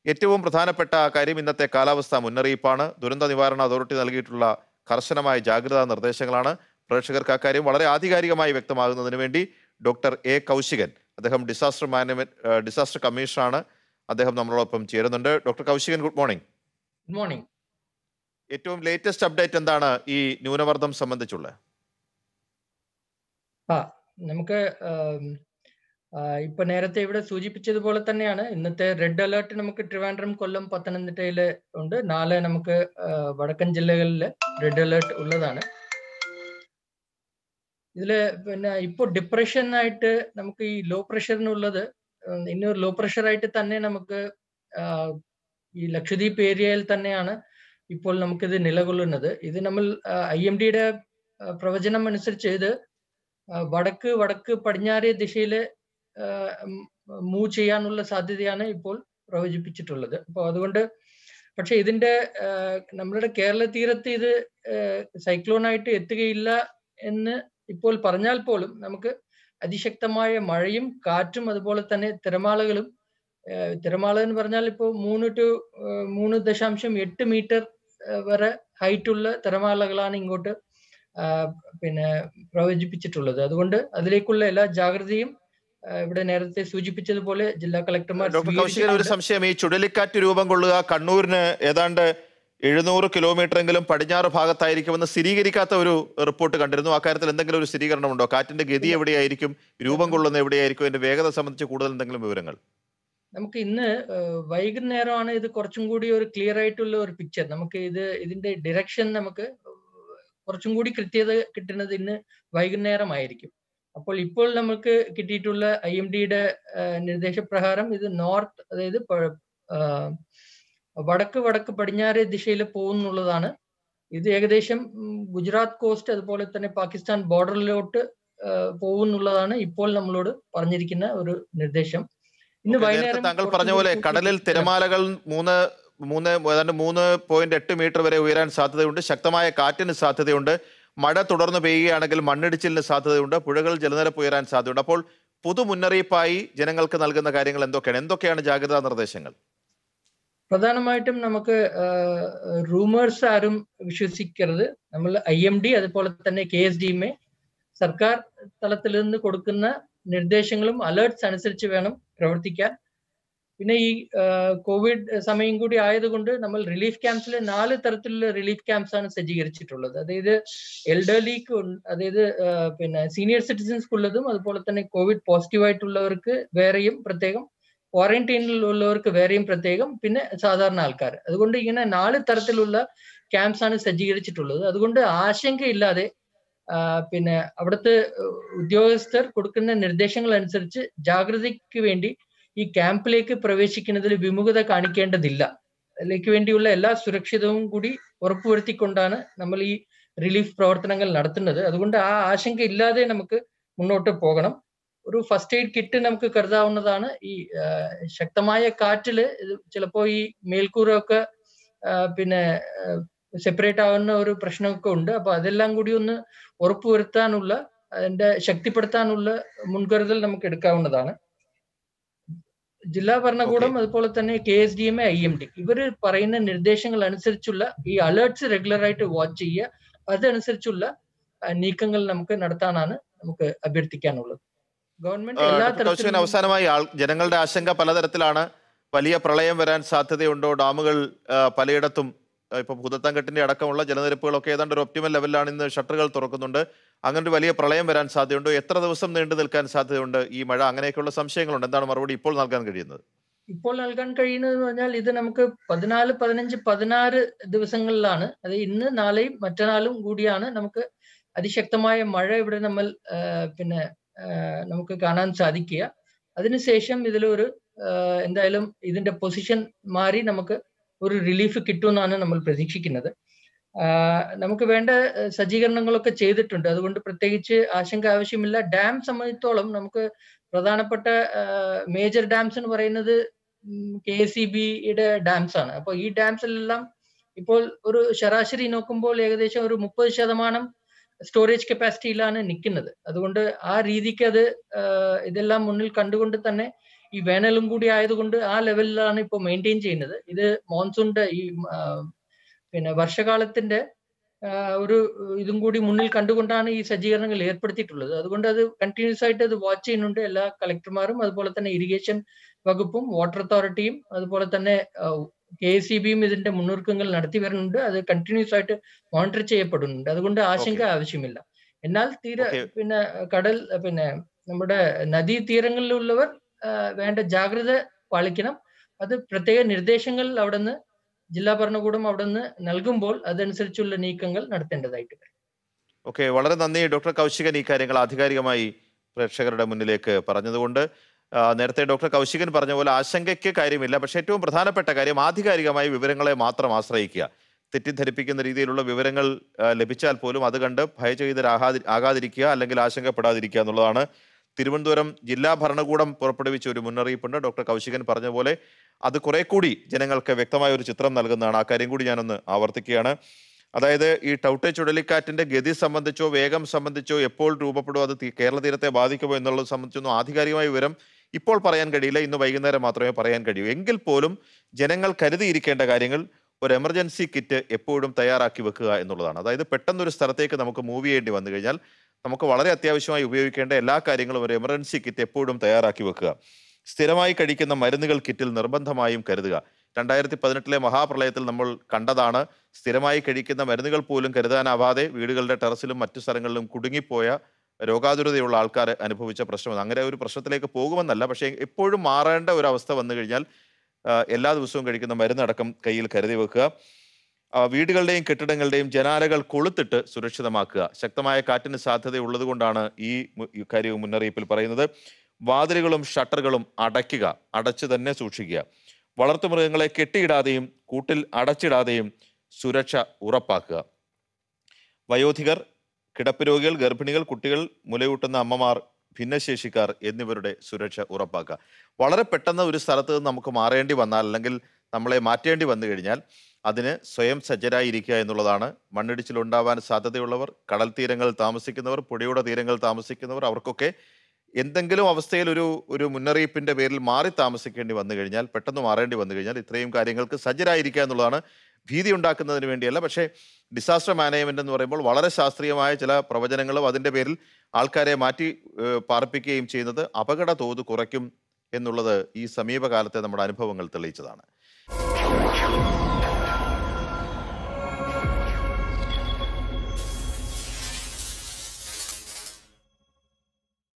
ഏറ്റവും പ്രധാനപ്പെട്ട കാര്യം ഇന്നത്തെ കാലാവസ്ഥാ മുന്നറിയിപ്പാണ് ദുരന്ത നിവാരണ അതോറിറ്റി നൽകിയിട്ടുള്ള കർശനമായ ജാഗ്രതാ നിർദ്ദേശങ്ങളാണ് പ്രേക്ഷകർക്ക് അക്കാര്യം വളരെ ആധികാരികമായി വ്യക്തമാകുന്നതിന് വേണ്ടി ഡോക്ടർ എ കൗശികൻ അദ്ദേഹം ഡിസാസ്റ്റർ മാനേജ്മെന്റ് ഡിസാസ്റ്റർ കമ്മീഷണറാണ് അദ്ദേഹം നമ്മളോടൊപ്പം ചേരുന്നുണ്ട് doctor Kaushikan good morning good morning ഏറ്റവും ലേറ്റസ്റ്റ് അപ്ഡേറ്റ് എന്താണ് ഈ ന്യൂനമർദ്ദം സംബന്ധിച്ചുള്ളത് ആ നമുക്ക് ആം, ആ, ഇപ്പൊ നേരത്തെ ഇവിടെ സൂചിപ്പിച്ചതുപോലെ തന്നെയാണ് ഇന്നത്തെ റെഡ് അലേർട്ട് നമുക്ക് ട്രിവാൻഡ്രം കൊല്ലം പത്തനംതിട്ടയില് ഉണ്ട് നാളെ നമുക്ക് ആ, വടക്കൻ ജില്ലകളിൽ റെഡ് അലേർട്ട് ഉള്ളതാണ് ഇതില് പിന്നെ ഇപ്പൊ ഡിപ്രഷൻ ആയിട്ട് നമുക്ക് ഈ ലോ പ്രഷറിനുള്ളത് ഉം, ഇന്നൊരു ലോ പ്രഷർ ആയിട്ട് തന്നെ നമുക്ക് ആ, ഈ ലക്ഷദ്വീപ് ഏരിയയിൽ തന്നെയാണ് ഇപ്പോൾ നമുക്കിത് നിലകൊള്ളുന്നത് ഇത് നമ്മൾ ഐ എം ഡിയുടെ പ്രവചനം അനുസരിച്ച് ഇത് ആ, വടക്ക് വടക്ക് പടിഞ്ഞാറേ ദിശയില് മൂവ് ചെയ്യാനുള്ള സാധ്യതയാണ് ഇപ്പോൾ പ്രവചിപ്പിച്ചിട്ടുള്ളത് അപ്പോൾ അതുകൊണ്ട് പക്ഷെ ഇതിന്റെ ആ, നമ്മളുടെ കേരള തീരത്ത് ഇത് സൈക്ലോണായിട്ട് എത്തുകയില്ല എന്ന് ഇപ്പോൾ പറഞ്ഞാൽ പോലും നമുക്ക് അതിശക്തമായ മഴയും കാറ്റും അതുപോലെ തന്നെ തിരമാലകളും ആ, തിരമാല എന്ന് പറഞ്ഞാൽ ഇപ്പോൾ മൂന്ന് ടു മൂന്ന് ദശാംശം എട്ട് മീറ്റർ വരെ ഹൈറ്റ് ഉള്ള തിരമാലകളാണ് ഇങ്ങോട്ട് ആ, പിന്നെ പ്രവചിപ്പിച്ചിട്ടുള്ളത് അതുകൊണ്ട് അതിലേക്കുള്ള എല്ലാ ജാഗ്രതയും ആ, ഇവിടെ നേരത്തെ സൂചിപ്പിച്ചതുപോലെ ജില്ലാ കളക്ടർമാർ ഡോക്ടർ കൗശികൻ ഒരു സ്വീകരിച്ചിട്ടുണ്ട്. സംശയം ഈ ചുഴലിക്കാറ്റ് രൂപം കൊള്ളുക കണ്ണൂരിന് ഏതാണ്ട് എഴുന്നൂറ് കിലോമീറ്റർ എങ്കിലും പടിഞ്ഞാറ് ഭാഗത്തായിരിക്കുമെന്ന് സ്ഥിരീകരിക്കാത്ത ഒരു റിപ്പോർട്ട് കണ്ടിരുന്നു അക്കാര്യത്തിൽ എന്തെങ്കിലും ഒരു സ്ഥിരീകരണമുണ്ടോ കാറ്റിന്റെ ഗതി എവിടെയായിരിക്കും രൂപം കൊള്ളുന്ന എവിടെയായിരിക്കും അതിന്റെ വേഗത സംബന്ധിച്ച് കൂടുതൽ എന്തെങ്കിലും വിവരങ്ങൾ നമുക്ക് ഇന്ന് ആ, വൈകുന്നേരമാണ് ഇത് കുറച്ചും കൂടി ഒരു ക്ലിയർ ആയിട്ടുള്ള ഒരു പിക്ചർ നമുക്ക് ഇത് ഇതിന്റെ ഡിറക്ഷൻ നമുക്ക് കുറച്ചും കൂടി കൃത്യത കിട്ടുന്നത് ഇന്ന് വൈകുന്നേരമായിരിക്കും അപ്പോൾ ഇപ്പോൾ നമുക്ക് കിട്ടിയിട്ടുള്ള ഐ എം ഡിയുടെ നിർദ്ദേശപ്രകാരം ഇത് നോർത്ത് അതായത് പ- ആ, വടക്ക് വടക്ക് പടിഞ്ഞാറ് ദിശയിൽ പോകുന്നുള്ളതാണ് ഇത് ഏകദേശം ഉം, ഗുജറാത്ത് കോസ്റ്റ് അതുപോലെ തന്നെ പാകിസ്ഥാൻ ബോർഡറിലോട്ട് പോകുന്നുള്ളതാണ് ഇപ്പോൾ നമ്മളോട് പറഞ്ഞിരിക്കുന്ന ഒരു നിർദ്ദേശം ഇന്ന് ഓക്കേ, നേരത്തെ വൈകുന്നേരം താങ്കൾ കുറച്ചും പറഞ്ഞ പോലെ കൂടി കടലിൽ കൂട്ടി- തിരമാലകൾ മൂന്ന് മൂന്ന് ഏതാണ്ട് മൂന്ന് പോയിന്റ് എട്ട് മീറ്റർ വരെ ഉയരാൻ സാധ്യതയുണ്ട് ശക്തമായ കാറ്റിന് സാധ്യതയുണ്ട് മഴ തുടർന്ന് പെയ്യുകയാണെങ്കിൽ മണ്ണിടിച്ചിലിന് സാധ്യതയുണ്ട് പുഴകൾ ജലനിരപ്പ് ഉയരാൻ സാധ്യതയുണ്ട് അപ്പോൾ പൊതു മുന്നറിയിപ്പായി ജനങ്ങൾക്ക് നൽകുന്ന കാര്യങ്ങൾ എന്തൊക്കെയാണ് എന്തൊക്കെയാണ് ജാഗ്രതാ നിർദ്ദേശങ്ങൾ പ്രധാനമായിട്ടും നമുക്ക് റൂമേഴ്സ് ആരും വിശ്വസിക്കരുത് നമ്മൾ ഐ എം ഡി അതുപോലെ തന്നെ കെ എസ് ഡി എം സർക്കാർ തലത്തിൽ നിന്ന് കൊടുക്കുന്ന നിർദ്ദേശങ്ങളും അലേർട്സ് അനുസരിച്ച് വേണം പ്രവർത്തിക്കാൻ പിന്നെ ഈ ആ, കോവിഡ് സമയം കൂടി ആയതുകൊണ്ട് നമ്മൾ റിലീഫ് ക്യാമ്പ്സിൽ നാല് തരത്തിലുള്ള റിലീഫ് ക്യാമ്പ്സ് ആണ് സജ്ജീകരിച്ചിട്ടുള്ളത് അതായത് എൽഡർലിക്ക് അതായത് ആ, പിന്നെ സീനിയർ സിറ്റിസൻസ്ക്കുള്ളതും അതുപോലെ തന്നെ കോവിഡ് പോസിറ്റീവ് ആയിട്ടുള്ളവർക്ക് വേറെയും പ്രത്യേകം ക്വാറന്റൈനിൽ ഉള്ളവർക്ക് വേറെയും പ്രത്യേകം പിന്നെ സാധാരണ ആൾക്കാർ അതുകൊണ്ട് ഇങ്ങനെ നാല് തരത്തിലുള്ള ക്യാമ്പ്സ് ആണ് സജ്ജീകരിച്ചിട്ടുള്ളത് അതുകൊണ്ട് ആശങ്കയില്ലാതെ ആ, പിന്നെ അവിടുത്തെ ഏഹ്, ഉദ്യോഗസ്ഥർ കൊടുക്കുന്ന നിർദ്ദേശങ്ങൾ അനുസരിച്ച് ജാഗ്രതയ്ക്ക് വേണ്ടി ഈ ക്യാമ്പിലേക്ക് പ്രവേശിക്കുന്നതിൽ വിമുഖത കാണിക്കേണ്ടതില്ല അതിലേക്ക് വേണ്ടിയുള്ള എല്ലാ സുരക്ഷിതവും കൂടി ഉറപ്പുവരുത്തിക്കൊണ്ടാണ് നമ്മൾ ഈ റിലീഫ് പ്രവർത്തനങ്ങൾ നടത്തുന്നത് അതുകൊണ്ട് ആ ആശങ്ക ഇല്ലാതെ നമുക്ക് മുന്നോട്ട് പോകണം ഒരു ഫസ്റ്റ് എയ്ഡ് കിറ്റ് നമുക്ക് കരുതാവുന്നതാണ് ഈ ആ, ശക്തമായ കാറ്റില് ഇത് ചിലപ്പോ ഈ മേൽക്കൂരൊക്കെ ആ, പിന്നെ സെപ്പറേറ്റ് ആവുന്ന ഒരു പ്രശ്നമൊക്കെ ഉണ്ട് അപ്പൊ അതെല്ലാം കൂടി ഒന്ന് ഉറപ്പുവരുത്താനുള്ള അതിന്റെ ശക്തിപ്പെടുത്താനുള്ള മുൻകരുതൽ നമുക്ക് എടുക്കാവുന്നതാണ് ജില്ലാ ഭരണകൂടം അതുപോലെ തന്നെ K S D M A I M D ഇവര് പറയുന്ന നിർദ്ദേശങ്ങൾ അനുസരിച്ചുള്ള ഈ അലേർട്സ് റെഗുലർ ആയിട്ട് വാച്ച് ചെയ്യുക അതനുസരിച്ചുള്ള ആ, നീക്കങ്ങൾ നമുക്ക് നടത്താനാണ് നമുക്ക് അഭ്യർത്ഥിക്കാനുള്ളത് ഗവൺമെന്റ് എല്ലാ ഡോക്ടർ കൗശികൻ തരത്തിലും അവസാനമായി ആൾ- ജനങ്ങളുടെ ആശങ്ക പലതരത്തിലാണ് വലിയ പ്രളയം വരാൻ സാധ്യതയുണ്ടോ ഡാമുകൾ ആ, പലയിടത്തും ആ, ഇപ്പൊ ഭൂതത്താൻകെട്ടിന്റെ അടക്കമുള്ള ജലനിരപ്പുകളൊക്കെ ഏതാണ്ട് ഒരു ഒപ്റ്റിമൽ ലെവലിലാണ് ഇന്ന് ഷട്ടറുകൾ തുറക്കുന്നുണ്ട് അങ്ങനെ ഒരു വലിയ പ്രളയം വരാൻ സാധ്യതയുണ്ടോ എത്ര ദിവസം നീണ്ടു നിൽക്കാൻ സാധ്യതയുണ്ട് ഈ മഴ അങ്ങനെയൊക്കെയുള്ള സംശയങ്ങളുണ്ട് എന്താണ് മറുപടി ഇപ്പോൾ നൽകാൻ കഴിയുന്നത് ഇപ്പോൾ നൽകാൻ കഴിയുന്നത് എന്ന് പറഞ്ഞാൽ ഇത് നമുക്ക് പതിനാല് പതിനഞ്ച് പതിനാറ് ദിവസങ്ങളിലാണ് അത് ഇന്ന് നാളെയും മറ്റന്നാളും കൂടിയാണ് നമുക്ക് അതിശക്തമായ മഴ ഇവിടെ നമ്മൾ ആ, പിന്നെ ആ, നമുക്ക് കാണാൻ സാധിക്കുക അതിനുശേഷം ഇതിലൊരു ആ, എന്തായാലും ഇതിന്റെ പൊസിഷൻ മാറി നമുക്ക് ഒരു റിലീഫ് കിട്ടുമെന്നാണ് നമ്മൾ പ്രതീക്ഷിക്കുന്നത് ആ, നമുക്ക് വേണ്ട ആ, സജ്ജീകരണങ്ങളൊക്കെ ചെയ്തിട്ടുണ്ട് അതുകൊണ്ട് പ്രത്യേകിച്ച് ആശങ്ക ആവശ്യമില്ല ഡാം സംബന്ധിച്ചോളം നമുക്ക് പ്രധാനപ്പെട്ട മേജർ ഡാംസ് എന്ന് പറയുന്നത് കെ എസ് ഇ ബിയുടെ ഡാംസ് ആണ് അപ്പോൾ ഈ ഡാംസിലെല്ലാം ഇപ്പോൾ ഒരു ശരാശരി നോക്കുമ്പോൾ ഏകദേശം ഒരു മുപ്പത് ശതമാനം സ്റ്റോറേജ് കപ്പാസിറ്റിയിലാണ് നിൽക്കുന്നത് അതുകൊണ്ട് ആ രീതിക്ക് അത് ആ, ഇതെല്ലാം മുന്നിൽ കണ്ടുകൊണ്ട് തന്നെ ഈ വേനലും കൂടി ആയതുകൊണ്ട് ആ ലെവലിലാണ് ഇപ്പോൾ മെയിൻറ്റെയിൻ ചെയ്യുന്നത് ഇത് മോൺസൂണിന്റെ ഈ ആ, പിന്നെ വർഷകാലത്തിന്റെ ആ, ഒരു ഇതും കൂടി മുന്നിൽ കണ്ടുകൊണ്ടാണ് ഈ സജ്ജീകരണങ്ങൾ ഏർപ്പെടുത്തിയിട്ടുള്ളത് അതുകൊണ്ട് അത് കണ്ടിന്യൂസ് ആയിട്ട് അത് വാച്ച് ചെയ്യുന്നുണ്ട് എല്ലാ കളക്ടർമാരും അതുപോലെ തന്നെ ഇറിഗേഷൻ വകുപ്പും വാട്ടർ അതോറിറ്റിയും അതുപോലെ തന്നെ കെ എസ് സി ബിയും ഇതിന്റെ മുന്നൊരുക്കങ്ങൾ നടത്തി വരുന്നുണ്ട് അത് കണ്ടിന്യൂസ് ആയിട്ട് മോണിറ്റർ ചെയ്യപ്പെടുന്നുണ്ട് അതുകൊണ്ട് ആശങ്ക ആവശ്യമില്ല എന്നാൽ തീരെ Okay. പിന്നെ കടൽ പിന്നെ നമ്മുടെ നദീ തീരങ്ങളിലുള്ളവർ ആ, വേണ്ട ജാഗ്രത പാലിക്കണം അത് പ്രത്യേക നിർദ്ദേശങ്ങൾ അവിടുന്ന് ജില്ലാ ഭരണകൂടം അവിടുന്ന് നൽകുമ്പോൾ അതനുസരിച്ചുള്ള നീക്കങ്ങൾ നടത്തേണ്ടതായിട്ട് വരും ഓക്കെ വളരെ നന്ദി ഡോക്ടർ കൗശികൻ ഈ കാര്യങ്ങൾ ആധികാരികമായി പ്രേക്ഷകരുടെ മുന്നിലേക്ക് പറഞ്ഞതുകൊണ്ട് ആ, നേരത്തെ ഡോക്ടർ കൗശികൻ പറഞ്ഞ പോലെ ആശങ്കയ്ക്ക് കാര്യമില്ല പക്ഷേ ഏറ്റവും പ്രധാനപ്പെട്ട കാര്യം ആധികാരികമായി വിവരങ്ങളെ മാത്രം ആശ്രയിക്കുക തെറ്റിദ്ധരിപ്പിക്കുന്ന രീതിയിലുള്ള വിവരങ്ങൾ ആ, ലഭിച്ചാൽ പോലും അത് കണ്ട് ഭയചകിതരാകാതി ആകാതിരിക്കുക അല്ലെങ്കിൽ ആശങ്കപ്പെടാതിരിക്കുക എന്നുള്ളതാണ് തിരുവനന്തപുരം ജില്ലാ ഭരണകൂടം പുറപ്പെടുവിച്ച ഒരു മുന്നറിയിപ്പുണ്ട് ഡോക്ടർ കൗശികൻ പറഞ്ഞ പോലെ അത് കുറെ കൂടി ജനങ്ങൾക്ക് വ്യക്തമായ ഒരു ചിത്രം നൽകുന്നതാണ് ആ കാര്യം കൂടി ഞാനൊന്ന് ആവർത്തിക്കുകയാണ് അതായത് ഈ ടൗട്ടെ ചുഴലിക്കാറ്റിന്റെ ഗതി സംബന്ധിച്ചോ വേഗം സംബന്ധിച്ചോ എപ്പോൾ രൂപപ്പെടുമോ അത് തീ- കേരള തീരത്തെ ബാധിക്കുമോ എന്നുള്ളത് സംബന്ധിച്ചൊന്നും ആധികാരികമായ വിവരം ഇപ്പോൾ പറയാൻ കഴിയില്ല ഇന്ന് വൈകുന്നേരം മാത്രമേ പറയാൻ കഴിയൂ എങ്കിൽ പോലും ജനങ്ങൾ കരുതിയിരിക്കേണ്ട കാര്യങ്ങൾ ഒരു എമർജൻസി കിറ്റ് എപ്പോഴും തയ്യാറാക്കി വെക്കുക എന്നുള്ളതാണ് അതായത് പെട്ടെന്നൊരു സ്ഥലത്തേക്ക് നമുക്ക് മൂവ് ചെയ്യേണ്ടി വന്നു കഴിഞ്ഞാൽ നമുക്ക് വളരെ അത്യാവശ്യമായി ഉപയോഗിക്കേണ്ട എല്ലാ കാര്യങ്ങളും ഒരു എമർജൻസി കിറ്റ് എപ്പോഴും തയ്യാറാക്കി വെക്കുക സ്ഥിരമായി കഴിക്കുന്ന മരുന്നുകൾ കിറ്റിൽ നിർബന്ധമായും കരുതുക രണ്ടായിരത്തി പതിനെട്ടിലെ മഹാപ്രളയത്തിൽ നമ്മൾ കണ്ടതാണ് സ്ഥിരമായി കഴിക്കുന്ന മരുന്നുകൾ പോലും കരുതാനാവാതെ വീടുകളുടെ ടെറസിലും മറ്റു സ്ഥലങ്ങളിലും കുടുങ്ങിപ്പോയ രോഗാതുരതയുള്ള ആൾക്കാർ അനുഭവിച്ച പ്രശ്നം അങ്ങനെ ഒരു പ്രശ്നത്തിലേക്ക് പോകുമെന്നല്ല പക്ഷേ എപ്പോഴും മാറേണ്ട ഒരു അവസ്ഥ വന്നു കഴിഞ്ഞാൽ ആ, എല്ലാ ദിവസവും കഴിക്കുന്ന മരുന്നടക്കം കയ്യിൽ കരുതി വെക്കുക ആ, വീടുകളുടെയും കെട്ടിടങ്ങളുടെയും ജനാലകൾ കൊളുത്തിട്ട് സുരക്ഷിതമാക്കുക ശക്തമായ കാറ്റിന് സാധ്യതയുള്ളത് കൊണ്ടാണ് ഈ മു- ഈ കാര്യവും മുന്നറിയിപ്പിൽ പറയുന്നത് വാതിലുകളും ഷട്ടറുകളും അടയ്ക്കുക അടച്ചു തന്നെ സൂക്ഷിക്കുക വളർത്തുമൃഗങ്ങളെ കെട്ടിയിടാതെയും കൂട്ടിൽ അടച്ചിടാതെയും സുരക്ഷ ഉറപ്പാക്കുക വയോധികർ കിടപ്പ് രോഗികൾ ഗർഭിണികൾ കുട്ടികൾ മുലയൂട്ടുന്ന അമ്മമാർ ഭിന്നശേഷിക്കാർ എന്നിവരുടെ സുരക്ഷ ഉറപ്പാക്കുക വളരെ പെട്ടെന്ന് ഒരു സ്ഥലത്ത് നിന്ന് നമുക്ക് മാറേണ്ടി വന്നാൽ അല്ലെങ്കിൽ നമ്മളെ മാറ്റേണ്ടി വന്നു കഴിഞ്ഞാൽ അതിന് സ്വയം സജ്ജരായിരിക്കുക എന്നുള്ളതാണ് മണ്ണിടിച്ചിൽ ഉണ്ടാവാൻ സാധ്യതയുള്ളവർ കടൽ തീരങ്ങളിൽ താമസിക്കുന്നവർ പുഴയുടെ തീരങ്ങളിൽ താമസിക്കുന്നവർ അവർക്കൊക്കെ എന്തെങ്കിലും അവസ്ഥയിൽ ഒരു ഒരു മുന്നറിയിപ്പിന്റെ പേരിൽ മാറി താമസിക്കേണ്ടി വന്നു കഴിഞ്ഞാൽ പെട്ടെന്ന് മാറേണ്ടി വന്നു കഴിഞ്ഞാൽ ഇത്രയും കാര്യങ്ങൾക്ക് സജ്ജരായിരിക്കുക എന്നുള്ളതാണ് ഭീതി ഉണ്ടാക്കുന്നതിന് വേണ്ടിയല്ല പക്ഷേ ഡിസാസ്റ്റർ മാനേജ്മെന്റ് എന്ന് പറയുമ്പോൾ വളരെ ശാസ്ത്രീയമായ ചില പ്രവചനങ്ങളും അതിന്റെ പേരിൽ ആൾക്കാരെ മാറ്റി ഏഹ്, പാർപ്പിക്കുകയും ചെയ്യുന്നത് അപകട തോത് കുറയ്ക്കും എന്നുള്ളത് ഈ സമീപകാലത്തെ നമ്മുടെ അനുഭവങ്ങൾ തെളിയിച്ചതാണ്